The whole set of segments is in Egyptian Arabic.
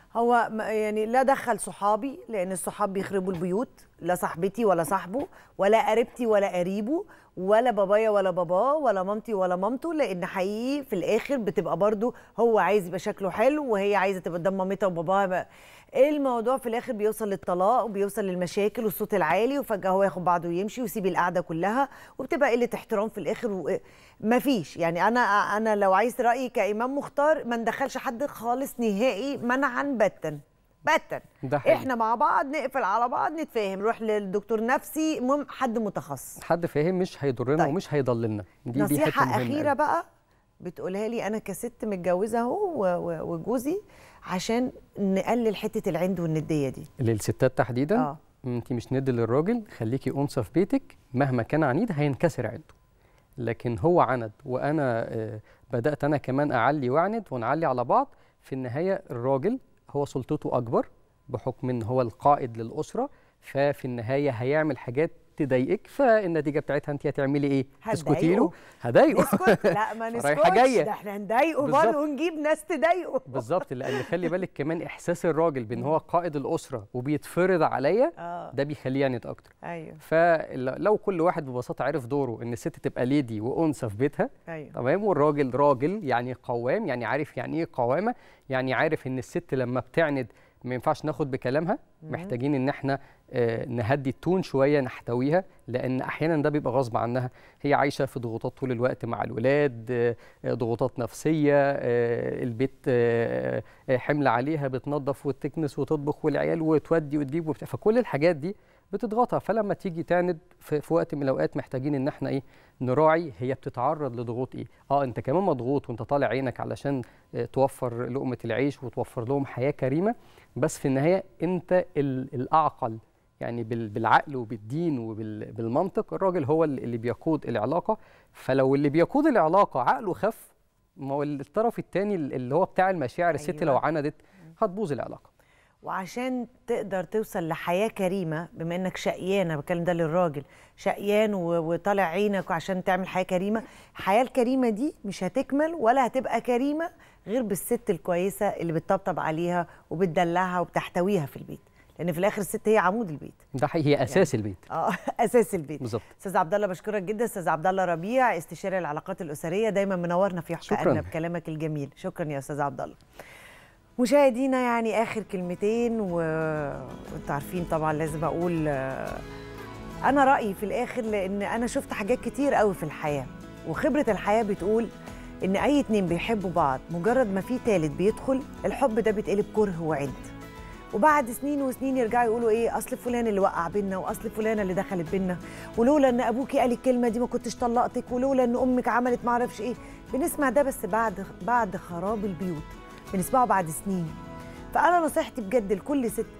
هو م- يعني لا دخل صحابي لان الصحاب بيخربوا البيوت لا صاحبتي ولا صاحبه ولا قريبتي ولا قريبه ولا بابايا ولا باباه ولا مامتي ولا مامته لان حقيقي في الاخر بتبقى برضو هو عايز يبقى شكله حلو وهي عايزه تبقى قدام مامتها وباباها بقى. الموضوع في الاخر بيوصل للطلاق وبيوصل للمشاكل والصوت العالي وفجاه هو ياخد بعضه ويمشي ويسيب القعده كلها وبتبقى قله احترام في الاخر و... مفيش يعني انا انا لو عايز رايي كامام مختار ما ندخلش حد خالص نهائي منعا باتا باتا ده حقيقي. احنا مع بعض نقفل على بعض نتفاهم نروح للدكتور نفسي المهم حد متخصص حد فاهم مش هيضرنا طيب. ومش هيضللنا دي دي حته نصيحه مهمه اخيره أوي. بقى بتقولها لي انا كست متجوزه اهو و- و- وجوزي عشان نقلل حته العند والنديه دي للستات تحديدا اه انت مش ند للراجل خليكي انثى في بيتك مهما كان عنيد هينكسر عنده لكن هو عند وانا آه، بدات انا كمان اعلي واعند ونعلي على بعض في النهايه الراجل هو سلطته اكبر بحكم ان هو القائد للاسره ففي النهايه هيعمل حاجات تضايقك فالنتيجه بتاعتها انت هتعملي ايه تسكتي له هضايقه. هضايقه نسكت لا ما نسكتش رايحة جاية. ده احنا هنضايقه بالظبط. برضه ونجيب ناس تضايقه بالظبط لان خلي بالك كمان احساس الراجل بان هو قائد الاسره وبيتفرض عليا اه ده بيخليه يعند اكتر ايوه فلو كل واحد ببساطه عرف دوره ان الست تبقى ليدي وانثى في بيتها ايوه تمام والراجل راجل يعني قوام يعني عارف يعني ايه قوامه يعني عارف ان الست لما بتعند ما ينفعش ناخد بكلامها محتاجين ان احنا آه، نهدي التون شويه نحتويها لان احيانا ده بيبقى غصب عنها هي عايشه في ضغوطات طول الوقت مع الولاد آه، آه، ضغوطات نفسيه آه، البيت آه، آه، حمل عليها بتنظف وتكنس وتطبخ والعيال وتودي وتجيب وبتاع فكل الحاجات دي بتضغطها فلما تيجي تعند في, في وقت من الاوقات محتاجين ان احنا ايه نراعي هي بتتعرض لضغوط ايه اه انت كمان مضغوط وانت طالع عينك علشان آه، توفر لقمه العيش وتوفر لهم حياه كريمه بس في النهايه انت ال- الاعقل يعني بال- بالعقل وبالدين وبالمنطق الراجل هو اللي اللي بيقود العلاقه فلو اللي بيقود العلاقه عقله خف ما هو الطرف الثاني اللي هو بتاع المشاعر الست أيوة. لو عندت هتبوظ العلاقه وعشان تقدر توصل لحياه كريمه بما انك شقيان انا بتكلم ده للراجل شقيان و- وطالع عينك عشان تعمل حياه كريمه الحياه الكريمه دي مش هتكمل ولا هتبقى كريمه غير بالست الكويسه اللي بتطبطب عليها وبتدلعها وبتحتويها في البيت لان في الاخر الست هي عمود البيت ده حقيقي هي اساس البيت اه اساس البيت بالظبط استاذ عبد الله بشكرك جدا استاذ عبد الله ربيع استشاري العلاقات الاسريه دايما منورنا في حلقاتنا شكراً. بكلامك الجميل شكرا يا استاذ عبد الله مشاهدينا يعني اخر كلمتين و... وانتوا عارفين طبعا لازم اقول آه، انا رايي في الاخر لان انا شفت حاجات كتير قوي في الحياه وخبره الحياه بتقول ان اي اتنين بيحبوا بعض مجرد ما في تالت بيدخل الحب ده بيتقلب كره وعند وبعد سنين وسنين يرجعوا يقولوا ايه اصل فلان اللي وقع بينا واصل فلانه اللي دخلت بينا ولولا ان ابوكي قال الكلمه دي ما كنتش طلقتك ولولا ان امك عملت ما اعرفش ايه بنسمع ده بس بعد بعد خراب البيوت بنسمعه بعد سنين فانا نصيحتي بجد لكل ست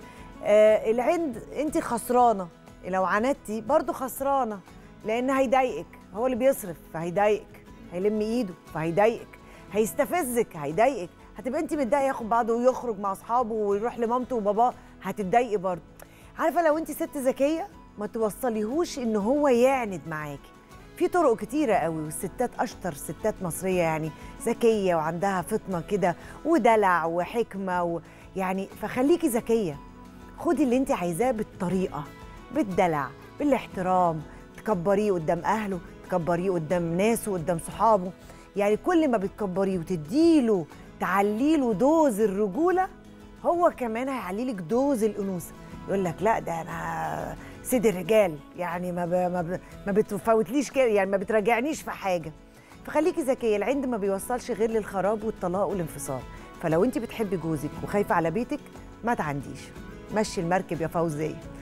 آه العند انت خسرانه لو عاندتي برضو خسرانه لان هيضايقك هو اللي بيصرف فهيضايقك هيلم ايده فهيضايقك هيستفزك هيضايقك هتبقى انت متضايقه ياخد بعضه ويخرج مع اصحابه ويروح لمامته وباباه هتتضايقي برضه عارفه لو انت ست ذكيه ما توصليهوش ان هو يعند معاكي في طرق كتيرة قوي والستات أشطر ستات مصرية يعني ذكية وعندها فطنة كده ودلع وحكمة و يعني فخليكي ذكية خدي اللي انت عايزاه بالطريقة بالدلع بالاحترام تكبريه قدام أهله تكبريه قدام ناسه قدام صحابه يعني كل ما بتكبريه وتديله تعليله دوز الرجولة هو كمان هيعليلك دوز الأنوثة يقول لك لا ده أنا سيد الرجال يعني ما ب... ما, ب... ما بتفوتليش كده يعني ما بتراجعنيش في حاجة فخليكي ذكية العند ما بيوصلش غير للخراب والطلاق والانفصال فلو انت بتحبي جوزك وخايفة على بيتك ما تعنديش مشي المركب يا فوزية